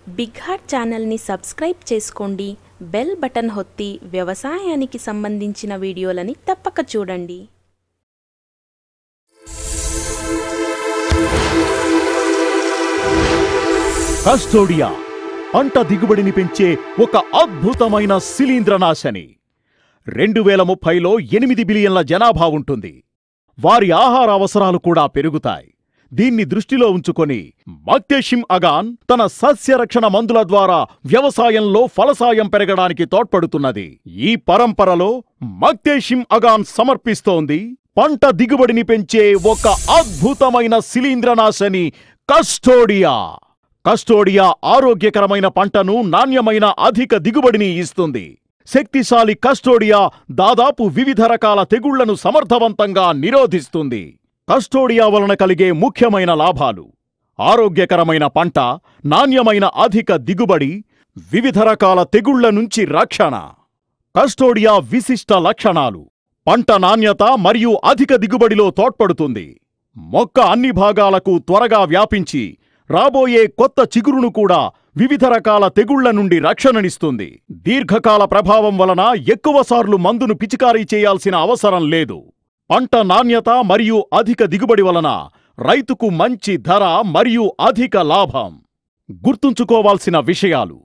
big heart ఛానల్ని subscribe చేసుకోండి bell button ఒత్తి వ్యవసాయానికి సంబంధించిన వీడియోలని తప్పక చూడండి కస్టోడియా పంట దిగుబడిని పెంచే ఒక అద్భుతమైన శిలీంద్రనాశని రెండు వేల ముప్పైలో ఎనిమిది బిలియన్ల జనాభా ఉంటుంది వారి ఆహార అవసరాలు కూడా పెరుగుతాయి దీన్ని దృష్టిలో ఉంచుకొని మక్తేషిం అగాన్ తన సస్యరక్షణ మందుల ద్వారా వ్యవసాయంలో ఫలసాయం పెరగడానికి తోడ్పడుతున్నది ఈ పరంపరలో మక్తేషిం అగాన్ సమర్పిస్తోంది పంట దిగుబడిని పెంచే ఒక అద్భుతమైన శిలీంద్రనాశని కస్టోడియా కస్టోడియా ఆరోగ్యకరమైన పంటను నాణ్యమైన అధిక దిగుబడిని ఇస్తుంది శక్తిశాలి కస్టోడియా దాదాపు వివిధ రకాల తెగుళ్లను సమర్థవంతంగా నిరోధిస్తుంది కస్టోడియా వలన కలిగే ముఖ్యమైన లాభాలు ఆరోగ్యకరమైన పంట నాణ్యమైన అధిక దిగుబడి వివిధ రకాల తెగుళ్ల నుంచి రక్షణ కస్టోడియా విశిష్ట లక్షణాలు పంట నాణ్యత మరియు అధిక దిగుబడిలో తోడ్పడుతుంది మొక్క అన్ని భాగాలకు త్వరగా వ్యాపించి రాబోయే కొత్త చిగురును కూడా వివిధ రకాల తెగుళ్ల నుండి రక్షణనిస్తుంది దీర్ఘకాల ప్రభావం వలన ఎక్కువసార్లు మందును పిచికారీ చేయాల్సిన అవసరం లేదు పంట నాణ్యత మరియు అధిక దిగుబడి వలన రైతుకు మంచి ధర మరియు అధిక లాభం గుర్తుంచుకోవాల్సిన విషయాలు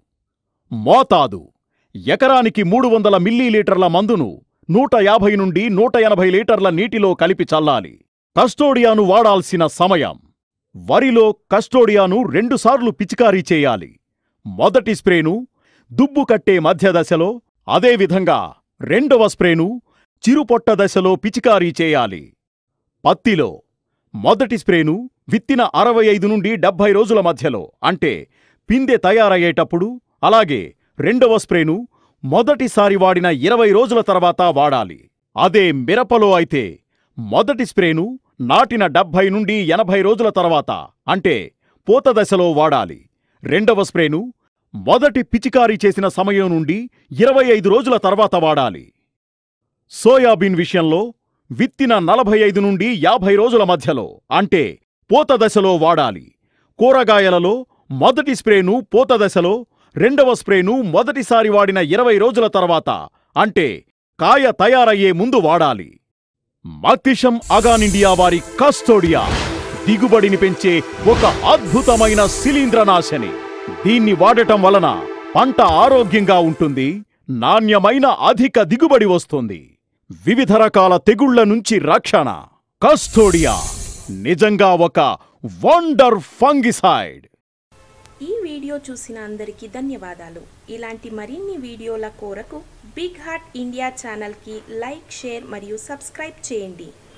మోతాదు ఎకరానికి మూడు వందల మిల్లీలీటర్ల మందును నూట యాభై నుండి నూట ఎనభై లీటర్ల నీటిలో కలిపి చల్లాలి కస్టోడియాను వాడాల్సిన సమయం వరిలో కస్టోడియాను రెండుసార్లు పిచికారీ చేయాలి మొదటి స్ప్రేను దుబ్బు కట్టే మధ్య దశలో అదేవిధంగా రెండవ స్ప్రేను చిరుపొట్ట దశలో పిచికారీ చేయాలి పత్తిలో మొదటి స్ప్రేను విత్తిన అరవై ఐదు నుండి డెబ్బై రోజుల మధ్యలో అంటే పిందె తయారయ్యేటప్పుడు అలాగే రెండవ స్ప్రేను మొదటిసారి వాడిన ఇరవై రోజుల తర్వాత వాడాలి అదే మిరపలో అయితే మొదటి స్ప్రేను నాటిన డెబ్బై నుండి ఎనభై రోజుల తర్వాత అంటే పూత దశలో వాడాలి రెండవ స్ప్రేను మొదటి పిచికారీ చేసిన సమయం నుండి ఇరవై ఐదు రోజుల తర్వాత వాడాలి సోయాబీన్ విషయంలో విత్తిన నలభై ఐదు నుండి యాభై రోజుల మధ్యలో అంటే పూత దశలో వాడాలి కూరగాయలలో మొదటి స్ప్రేను పూత దశలో రెండవ స్ప్రేను మొదటిసారి వాడిన ఇరవై రోజుల తర్వాత అంటే కాయ తయారయ్యే ముందు వాడాలి మక్తిషం అగానిండియా వారి కస్టోడియా దిగుబడిని పెంచే ఒక అద్భుతమైన శిలీంద్రనాశని దీన్ని వాడటం వలన పంట ఆరోగ్యంగా ఉంటుంది నాణ్యమైన అధిక దిగుబడి వస్తుంది వివిధ రకాల తెగుళ్ల నుంచి రక్షణ కస్టోడియా నిజంగా ఒక వండర్ ఫంగిసైడ్ ఈ వీడియో చూసిన అందరికీ ధన్యవాదాలు ఇలాంటి మరిన్ని వీడియోల కోరకు బిగ్ హార్ట్ ఇండియా ఛానల్కి లైక్ షేర్ మరియు సబ్స్క్రైబ్ చేయండి